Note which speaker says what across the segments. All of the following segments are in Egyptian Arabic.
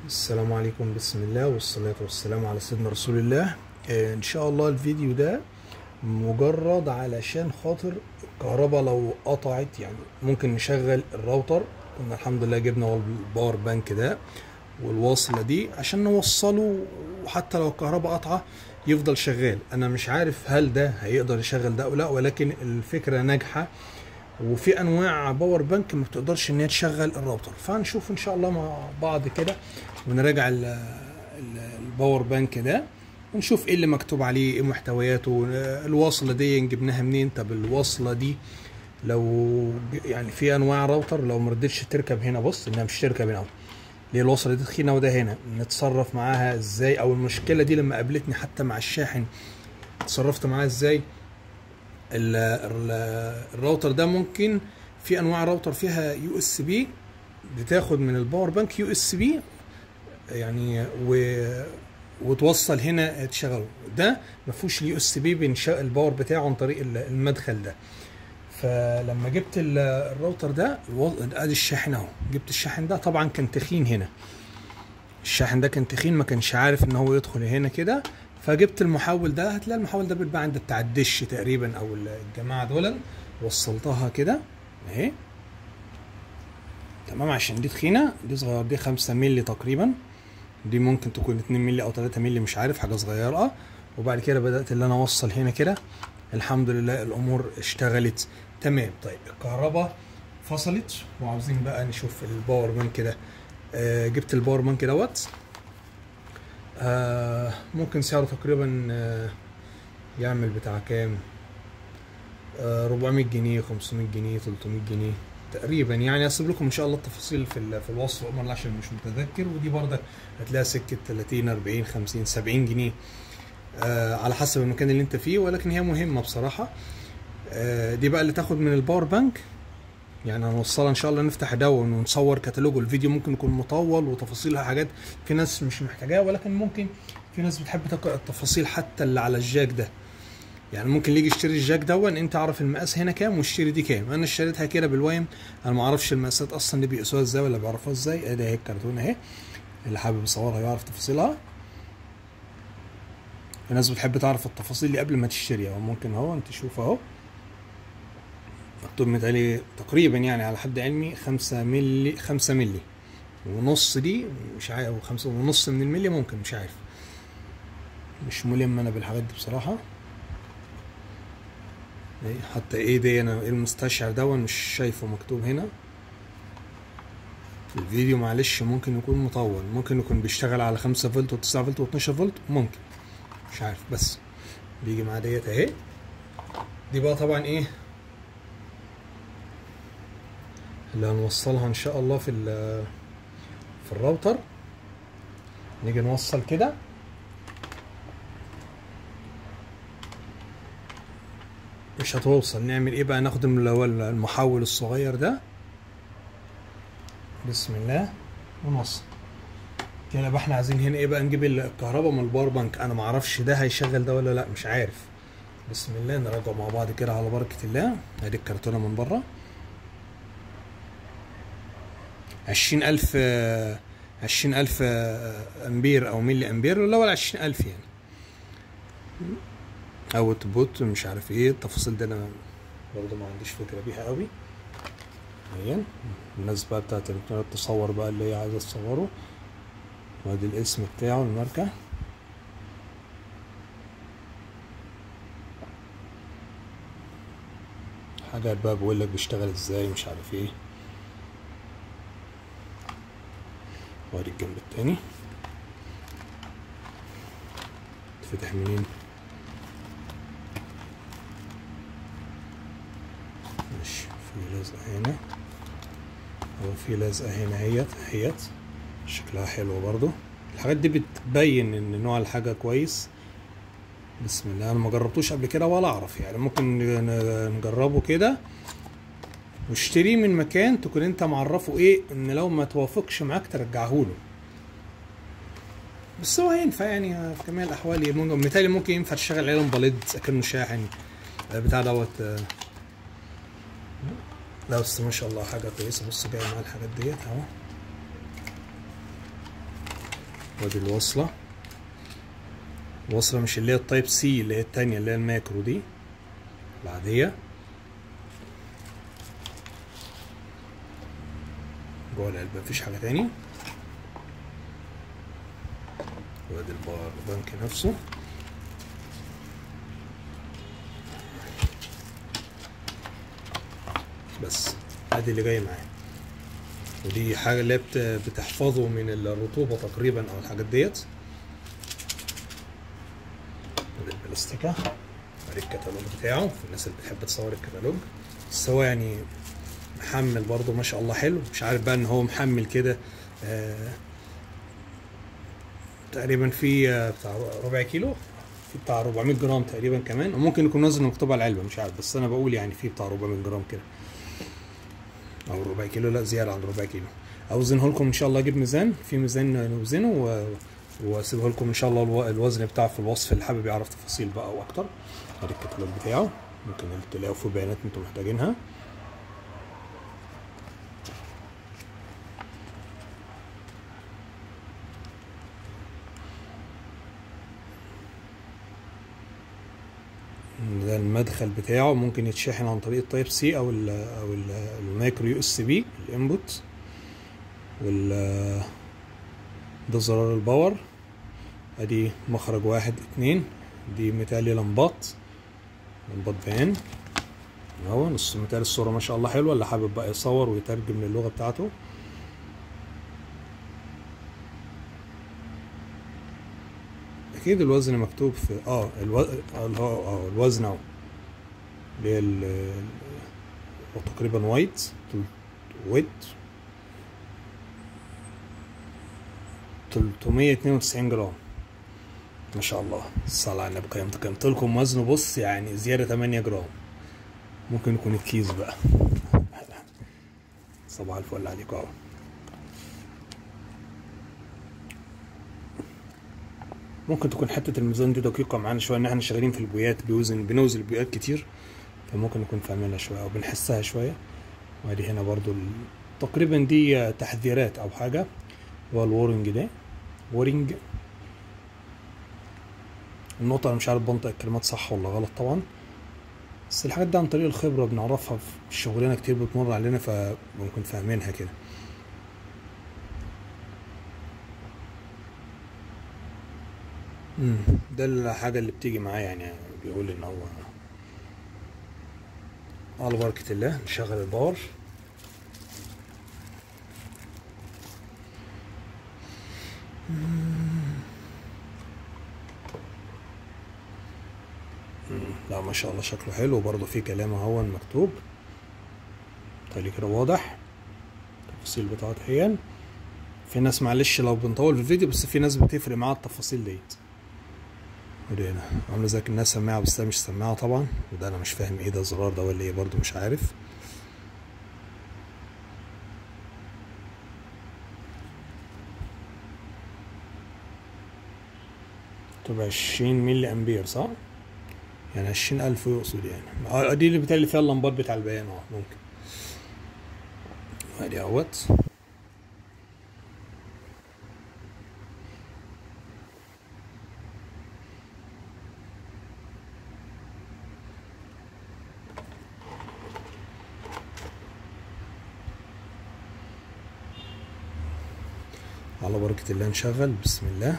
Speaker 1: السلام عليكم بسم الله والصلاة والسلام على سيدنا رسول الله آه، ان شاء الله الفيديو ده مجرد علشان خاطر الكهرباء لو قطعت يعني ممكن نشغل الراوتر كنا الحمد لله جبنا الباور بانك ده والواصلة دي عشان نوصله وحتى لو الكهرباء قطعة يفضل شغال انا مش عارف هل ده هيقدر يشغل ده او لا ولكن الفكرة ناجحة وفي انواع باور بانك ما بتقدرش ان هي تشغل الراوتر فهنشوف ان شاء الله مع بعض كده ونراجع ال- ال- الباور بانك ده ونشوف ايه اللي مكتوب عليه ايه محتوياته الواصله دي جبناها منين طب الواصله دي لو ج- يعني في انواع راوتر لو ما رضتش تركب هنا بص انها مش تركب هنا اهو ليه الوصله دي تخينه وده هنا نتصرف معاها ازاي او المشكله دي لما قابلتني حتى مع الشاحن اتصرفت معاها ازاي ال- ال- الراوتر ده ممكن في انواع راوتر فيها يو اس بي بتاخد من الباور بانك يو اس بي يعني و وتوصل هنا تشغله ده ما فيهوش اليو اس بي الباور بتاعه عن طريق ال- المدخل ده فلما جبت ال- الراوتر ده الو- ادي الشاحن اهو جبت الشاحن ده طبعا كان تخين هنا الشاحن ده كان تخين ما كانش عارف ان هو يدخل هنا كده فجبت المحول ده هتلاقي المحول ده بيتباع عند بتاع الدش تقريبا او الجماعه دول وصلتها كده اهي تمام عشان دي تخينه دي صغيره دي 5 مللي تقريبا دي ممكن تكون 2 مللي او 3 مللي مش عارف حاجه صغيره وبعد كده بدات اللي انا اوصل هنا كده الحمد لله الامور اشتغلت تمام طيب الكهرباء فصلت وعاوزين بقى نشوف الباور بانك ده آه جبت الباور بانك دوت آه ممكن سعره تقريبا آه يعمل بتاع كام آه 400 جنيه 500 جنيه 300 جنيه تقريبا يعني هسيب لكم ان شاء الله التفاصيل في ال- في الوصف امر عشان مش متذكر ودي برضك هتلاقيها سكه 30 40 50 70 جنيه آه على حسب المكان اللي انت فيه ولكن هي مهمه بصراحه آه دي بقى اللي تاخد من الباور بانك يعني هنوصلها ان شاء الله نفتح دون ونصور كتالوج الفيديو ممكن يكون مطول وتفاصيلها حاجات في ناس مش محتاجاها ولكن ممكن في ناس بتحب تقرا التفاصيل حتى اللي على الجاك ده يعني ممكن اللي يجي يشتري الجاك دون انت عارف المقاس هنا كام واشتري دي كام انا اشتريتها كده بالويم انا ما اعرفش المقاسات اصلا دي بيقيسوها ازاي ولا بيعرفوها ازاي ادي اهي الكرتونه اهي اللي حابب يصورها يعرف تفاصيلها في ناس بتحب تعرف التفاصيل دي قبل ما تشتريها وممكن اهو انت شوف اهو مكتوب متهيألي تقريبا يعني على حد علمي خمسة ملي خمسة ملي ونص دي مش عارف او خمسة ونص من الملي ممكن مش عارف مش ملم انا بالحاجات دي بصراحة إيه، حتى ايه دي انا إيه المستشعر ده مش شايفه مكتوب هنا الفيديو معلش ممكن يكون مطول ممكن يكون بيشتغل على خمسة فولت وتسعة فولت واتناشر فولت ممكن مش عارف بس بيجي مع ديت اهي دي بقى طبعا ايه اللي هنوصلها ان شاء الله في ال- في الراوتر نيجي نوصل كده مش هتوصل نعمل ايه بقى ناخد اللي هو المحول الصغير ده بسم الله ونوصل كده بقى احنا عايزين هنا ايه بقى نجيب الكهرباء من الباور بانك انا ما اعرفش ده هيشغل ده ولا لا مش عارف بسم الله نراجع مع بعض كده على بركة الله ادي الكرتونة من بره عشرين ألف عشرين ألف أمبير أو ملي أمبير ولا ولا عشرين ألف يعني أو تبوت مش عارف إيه التفاصيل دي أنا برضه ما عنديش فكرة بيها قوي اهي الناس بقى بتاعت الإلكترونيات تصور بقى اللي هي عايزة تصوره وادي الاسم بتاعه الماركة حاجات بقى بيقول لك بيشتغل ازاي مش عارف ايه وادي الجنب التاني تفتح منين ماشي في لزقة هنا او في لزقة هنا هيت هيت شكلها حلو برضو الحاجات دي بتبين ان نوع الحاجة كويس بسم الله انا ما جربتوش قبل كده ولا اعرف يعني ممكن ن- نجربه كده واشتريه من مكان تكون انت معرفه ايه ان لو ما توافقش معاك ترجعه له بس هو ينفع يعني في جميع الاحوال ممكن مثالي ممكن ينفع تشتغل عليه بليد اكنه شاحن آه، بتاع دوت آه. لا بس ما شاء الله حاجه كويسه بص جاي مع الحاجات ديت اهو وادي الوصلة الوصلة مش اللي هي التايب سي اللي هي التانية اللي هي الماكرو دي العادية جوه العلبة مفيش حاجة تاني وادي الباور بانك نفسه بس ادي اللي جاي معاه ودي حاجة اللي هي بت- بتحفظه من الرطوبة تقريبا او الحاجات ديت ادي البلاستيكة ادي الكتالوج بتاعه في الناس اللي بتحب تصور الكتالوج بس هو يعني محمل برضه ما شاء الله حلو مش عارف بقى ان هو محمل كده آه تقريبا في آه، بتاع ربع كيلو في بتاع 400 جرام تقريبا كمان وممكن يكون وزن مكتوب على العلبه مش عارف بس انا بقول يعني في بتاع 400 جرام كده او ربع كيلو لا زياده عن ربع كيلو اوزنه لكم ان شاء الله اجيب ميزان في ميزان نوزنه و... واسيبه لكم ان شاء الله الو- الوزن بتاعه في الوصف اللي حابب يعرف تفاصيل بقى او اكتر ادي الكتالوج بتاعه ممكن تلاقوا فيه بيانات انتم محتاجينها ده المدخل بتاعه ممكن يتشحن عن طريق التايب سي او ال او ال المايكرو يو اس بي الانبوت وال ده زرار الباور ادي مخرج واحد اتنين دي متهيألي لمبات لمبات بيان اهو نص متهيألي الصورة ما شاء الله حلوة اللي حابب بقى يصور ويترجم للغة بتاعته اكيد الوزن مكتوب في اه الو... اه الهو- اه الوزن اهو اللي هي ال- ال- هو تقريبا وايت ويت 392 جرام ما شاء الله الصلاة على النبي قيمت قيمت لكم وزنه بص يعني زيادة 8 جرام ممكن يكون الكيس بقى صباح الفل عليكم اهو ممكن تكون حتة الميزان دي دقيقة معانا شوية ان احنا شغالين في البويات بيوزن بنوزن البويات كتير فممكن نكون فاهمينها شوية او بنحسها شوية وادي هنا برضو ال... تقريبا دي تحذيرات او حاجة هو الورنج ده وورنج النقطة انا مش عارف بنطق الكلمات صح ولا غلط طبعا بس الحاجات دي عن طريق الخبرة بنعرفها في شغلنا كتير بتمر علينا فممكن فاهمينها كده مم. ده الحاجة اللي بتيجي معايا يعني بيقول ان هو على بركة الله نشغل الباور مم. لا ما شاء الله شكله حلو وبرضه في كلام اهو مكتوب طيب كده واضح التفاصيل بتاعت هي في ناس معلش لو بنطول في الفيديو بس في ناس بتفرق معاها التفاصيل ديت ودي هنا عامله زي كانها سماعه بس ده مش سماعه طبعا وده انا مش فاهم ايه ده الزرار ده ولا ايه برضه مش عارف تبقى عشرين ملي امبير صح؟ يعني عشرين ألف يقصد يعني اه دي اللي بتالي فيها اللمبات بتاع البيان اه ممكن ادي اهوت على بركة الله نشغل بسم الله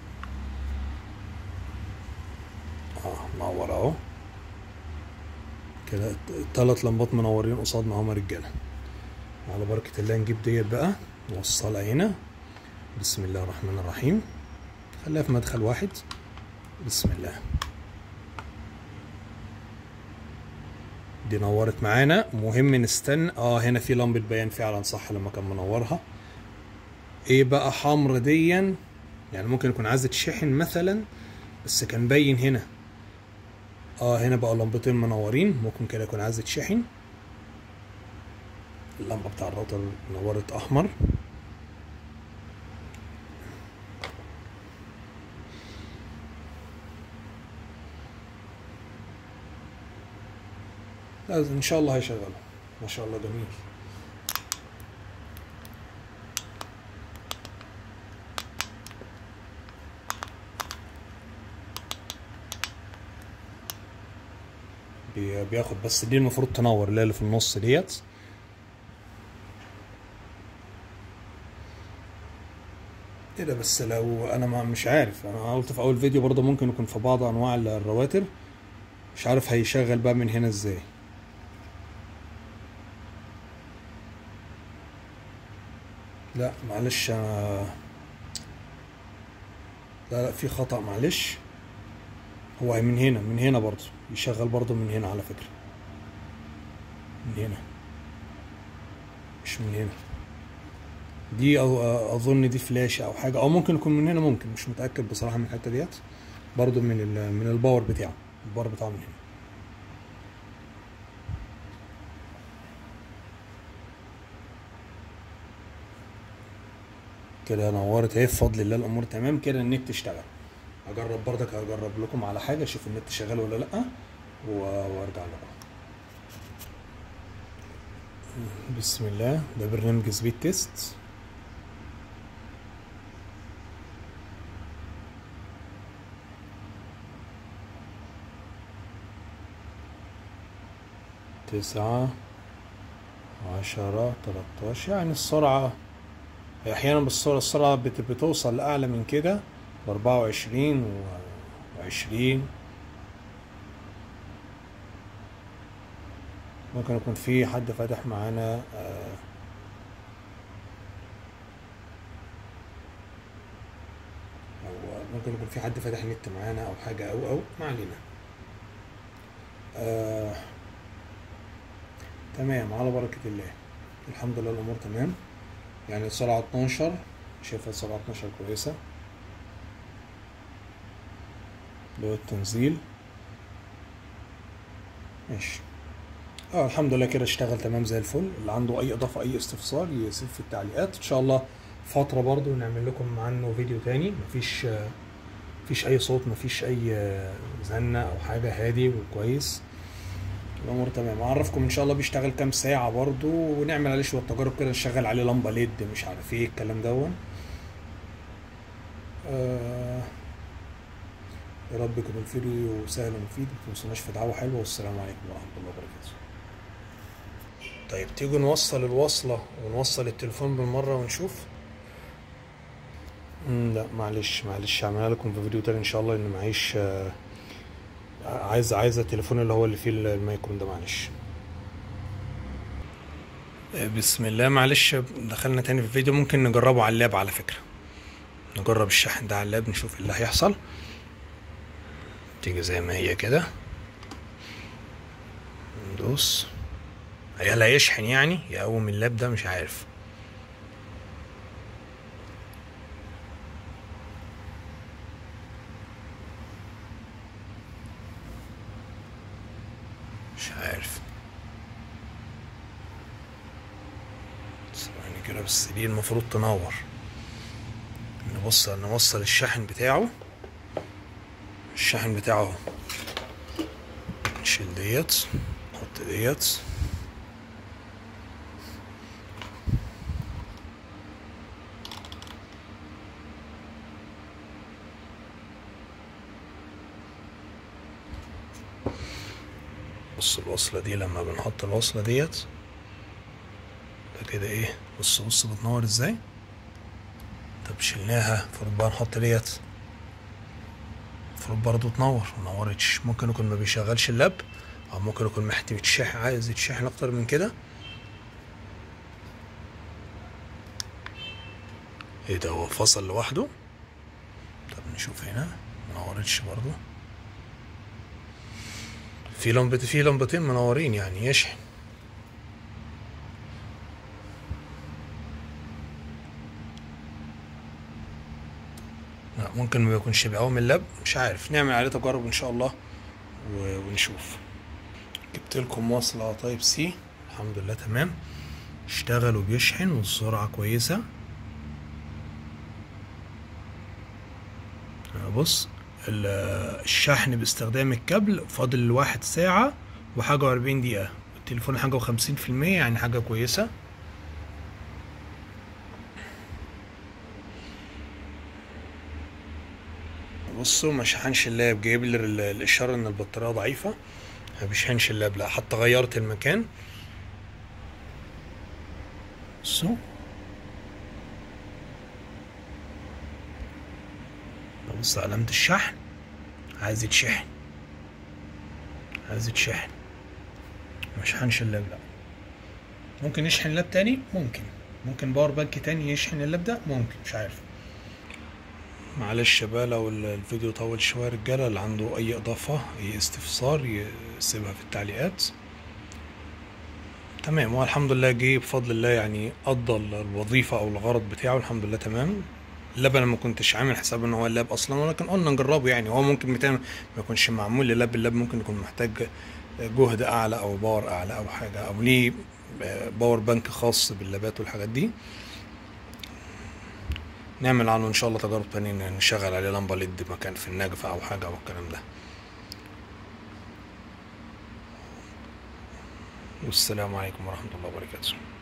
Speaker 1: اه منور اهو كده التلات لمبات منورين قصادنا اهو رجاله على بركة الله نجيب ديت بقى نوصلها هنا بسم الله الرحمن الرحيم خليها في مدخل واحد بسم الله دي نورت معانا مهم نستنى اه هنا في لمبة بيان فعلا صح لما كان منورها ايه بقى حمر ديا يعني ممكن يكون عايز تشحن مثلا بس كان باين هنا اه هنا بقى لمبتين منورين ممكن كده يكون عايز تشحن اللمبة بتاع الراوتر نورت احمر لازم ان شاء الله هيشغله ما شاء الله جميل بي- بياخد بس دي المفروض تنور اللي هي اللي في النص ديت ايه ده بس لو انا ما مش عارف انا قلت في اول فيديو برضه ممكن يكون في بعض انواع الرواتر مش عارف هيشغل بقى من هنا ازاي لا معلش انا لا لا في خطأ معلش هو من هنا من هنا برضه يشغل برضه من هنا على فكرة من هنا مش من هنا دي أظ- اظن دي فلاش او حاجة او ممكن يكون من هنا ممكن مش متأكد بصراحة من الحتة ديت برضه من ال من الباور بتاعه الباور بتاعه من هنا كده نورت اهي بفضل الله الامور تمام كده النت تشتغل اجرب برضك اجرب لكم على حاجه اشوف النت شغال ولا لا و- وارجع لكم بسم الله ده برنامج سبيد تيست تسعة عشرة تلاتاشر يعني السرعة احيانا بالسرعه السرعه بت- بتوصل لاعلى من كده ل 24 و 20 ممكن يكون في حد فاتح معانا آه، او ممكن يكون في حد فاتح نت معانا او حاجه او او ما علينا آه تمام على بركه الله الحمد لله الامور تمام يعني السرعة 12 شايفها السرعة 12 كويسة اللي هو التنزيل ماشي اه الحمد لله كده اشتغل تمام زي الفل اللي عنده اي اضافة اي استفسار يسيب في التعليقات ان شاء الله فترة برضو نعمل لكم عنه فيديو تاني مفيش آه، مفيش اي صوت مفيش اي آه، زنة او حاجة هادي وكويس الامور تمام اعرفكم ان شاء الله بيشتغل كام ساعه برضو ونعمل عليه شويه تجارب كده نشغل عليه لمبه ليد مش عارف ايه الكلام دون آه يا رب يكون الفيديو سهل ومفيد ما تنسوناش في دعوه حلوه والسلام عليكم ورحمه الله وبركاته طيب تيجوا نوصل الوصله ونوصل التليفون بالمره ونشوف مم، لا معلش معلش هعملها لكم في فيديو تاني ان شاء الله لان معيش آه عايز عايز التليفون اللي هو اللي فيه المايكرون ده معلش بسم الله معلش دخلنا تاني في الفيديو ممكن نجربه على اللاب على فكرة نجرب الشحن ده على اللاب نشوف إيه اللي هيحصل تيجي زي ما هي كده ندوس هل هيشحن يعني يقوم اللاب ده مش عارف مش عارف ثواني كده بس دي المفروض تنور نبص نوصل الشاحن بتاعه الشاحن بتاعه اهو نشيل ديت نحط ديت بص الوصلة دي لما بنحط الوصلة ديت ده كده ايه بص بص بتنور ازاي طب شلناها المفروض بقى نحط ديت المفروض برضه تنور منورتش ممكن يكون ما بيشغلش اللاب او ممكن يكون محتاج يتشحن عايز يتشحن اكتر من كده ايه ده هو فصل لوحده طب نشوف هنا منورتش برضه في لمبة في لمبتين منورين يعني يشحن لا ممكن ما يكونش بيقوم اللاب مش عارف نعمل عليه تجارب ان شاء الله و- ونشوف جبت لكم وصلة تايب سي الحمد لله تمام اشتغل وبيشحن والسرعة كويسة بص ال- الشحن باستخدام الكابل فاضل واحد ساعة وحاجة وأربعين دقيقة التليفون حاجة وخمسين في المية يعني حاجة كويسة بصوا ما شحنش اللاب جايب لي ال- الإشارة إن البطارية ضعيفة ما بيشحنش اللاب لا حتى غيرت المكان بصوا ببص على علامة الشحن عايز يتشحن عايز يتشحن ما شحنش اللاب لا ممكن يشحن لاب تاني ممكن ممكن باور بانك تاني يشحن اللاب ده ممكن مش عارف معلش بقى لو الفيديو طول شوية رجالة اللي عنده أي إضافة أي استفسار يسيبها في التعليقات تمام والحمد لله جه بفضل الله يعني قضى الوظيفة أو الغرض بتاعه الحمد لله تمام اللاب انا ما كنتش عامل حساب ان هو اللاب اصلا ولكن قلنا نجربه يعني هو ممكن بتاعنا ما يكونش معمول للاب اللاب ممكن يكون محتاج جهد اعلى او باور اعلى او حاجه او ليه باور بانك خاص باللابات والحاجات دي نعمل عنه ان شاء الله تجارب تانية نشغل عليه لمبه ليد مكان في النجفه او حاجه او الكلام ده والسلام عليكم ورحمه الله وبركاته